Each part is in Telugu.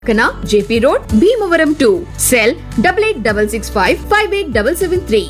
కనా JP road Bhimavaram to cell double eight double six five five eight double seven three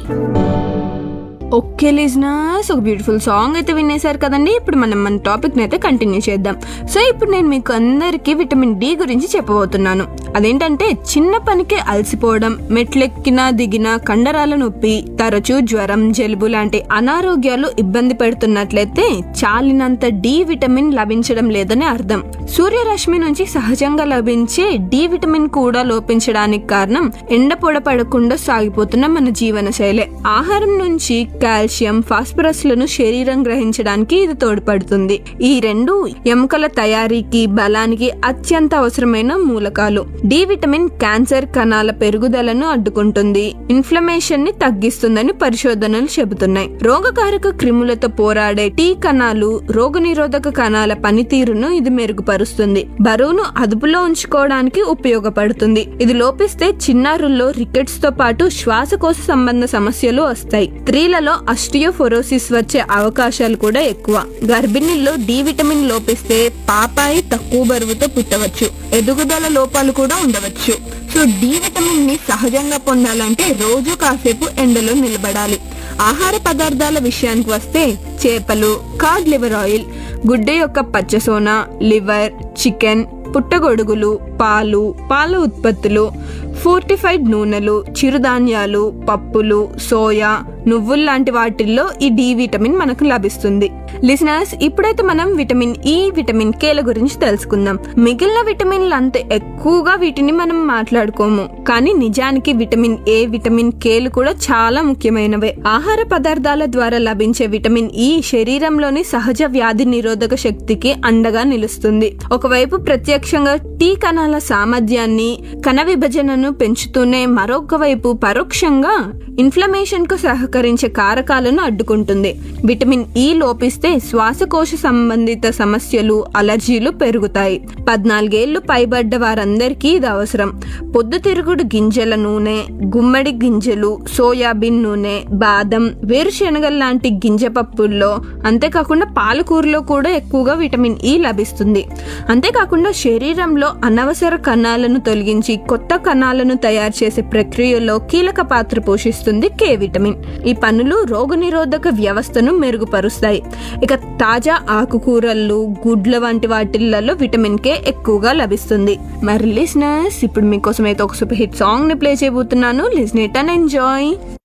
okay listeners ఒక బ్యూటిఫుల్ సాంగ్ అయితే వినేశారు కదండి ఇప్పుడు మనం మన టాపిక్ అయితే కంటిన్యూ చేద్దాం సో ఇప్పుడు నేను మీకు అందరికీ విటమిన్ డి గురించి చెప్పబోతున్నాను అదేంటంటే చిన్న పనికి అలసిపోవడం మెట్లెక్కినా దిగినా కండరాల నొప్పి తరచూ జ్వరం జలుబు లాంటి అనారోగ్యాలు ఇబ్బంది పెడుతున్నట్లయితే చాలినంత డి విటమిన్ లభించడం లేదని అర్థం సూర్యరశ్మి నుంచి సహజంగా లభించే డి విటమిన్ కూడా లోపించడానికి కారణం ఎండ పొడపడకుండా సాగిపోతున్న మన జీవన శైలే ఆహారం నుంచి కాల్షియం ఫాస్ఫరస్ లను శరీరం గ్రహించడానికి ఇది తోడ్పడుతుంది ఈ రెండు ఎముకల తయారీకి బలానికి అత్యంత అవసరమైన మూలకాలు డి విటమిన్ క్యాన్సర్ కణాల పెరుగుదలను అడ్డుకుంటుంది ఇన్ఫ్లమేషన్ ని తగ్గిస్తుందని పరిశోధనలు చెబుతున్నాయి రోగకారక క్రిములతో పోరాడే టీ కణాలు రోగనిరోధక కణాల పనితీరును ఇది మెరుగుపరుస్తుంది బరువును అదుపులో ఉంచుకోవడానికి ఉపయోగపడుతుంది ఇది లోపిస్తే చిన్నారుల్లో రికెట్స్ తో పాటు శ్వాసకోశ సంబంధ సమస్యలు వస్తాయి స్త్రీలలో అస్టియోఫొరోసిస్ వచ్చే అవకాశాలు కూడా ఎక్కువ గర్భిణీల్లో డి విటమిన్ లోపిస్తే పాపాయి తక్కువ బరువుతో పుట్టవచ్చు ఎదుగుదల లోపాలు కూడా ఉండవచ్చు సో డి విటమిన్ ని సహజంగా పొందాలంటే రోజు కాసేపు ఎండలో నిలబడాలి ఆహార పదార్థాల విషయానికి వస్తే చేపలు కార్డ్ లివర్ ఆయిల్ గుడ్డ యొక్క పచ్చసోన లివర్ చికెన్ పుట్టగొడుగులు పాలు పాల ఉత్పత్తులు ఫోర్టిఫైడ్ నూనెలు చిరుధాన్యాలు పప్పులు సోయా నువ్వులు లాంటి వాటిల్లో ఈ డి విటమిన్ మనకు లభిస్తుంది లిసనర్స్ ఇప్పుడైతే మనం విటమిన్ ఈ విటమిన్ కేల గురించి తెలుసుకుందాం మిగిలిన విటమిన్లు అంత ఎక్కువగా వీటిని మనం మాట్లాడుకోము కానీ నిజానికి విటమిన్ ఏ విటమిన్ కేలు కూడా చాలా ముఖ్యమైనవే ఆహార పదార్థాల ద్వారా లభించే విటమిన్ ఈ శరీరంలోని సహజ వ్యాధి నిరోధక శక్తికి అండగా నిలుస్తుంది ఒకవైపు ప్రత్యక్షంగా టీ కణాల సామర్థ్యాన్ని కణ విభజనను పెంచుతూనే మరొక వైపు పరోక్షంగా ఇన్ఫ్లమేషన్ కు సహకరించే కారకాలను అడ్డుకుంటుంది విటమిన్ ఈ లోపిస్తే శ్వాసకోశ సంబంధిత సమస్యలు అలర్జీలు పెరుగుతాయి పద్నాలుగేళ్లు పైబడ్డ వారందరికీ ఇది అవసరం పొద్దుతిరుగుడు గింజల నూనె గుమ్మడి గింజలు సోయాబీన్ నూనె బాదం వేరుశెనగల లాంటి గింజ పప్పుల్లో అంతేకాకుండా పాలకూరలో కూడా ఎక్కువగా విటమిన్ ఈ లభిస్తుంది అంతేకాకుండా శరీరంలో అనవసర కణాలను తొలగించి కొత్త కణాలను తయారు చేసే ప్రక్రియలో కీలక పాత్ర పోషిస్తుంది కే విటమిన్ ఈ పనులు రోగనిరోధక వ్యవస్థను మెరుగుపరుస్తాయి ఇక తాజా ఆకుకూరలు గుడ్ల వంటి వాటిల్లో విటమిన్ కే ఎక్కువగా లభిస్తుంది మరి లిసినర్స్ ఇప్పుడు మీకోసం అయితే ఒక సూపర్ హిట్ సాంగ్ ని ప్లే చేయబోతున్నాను లిస్న్ ఇట్ అండ్ ఎంజాయ్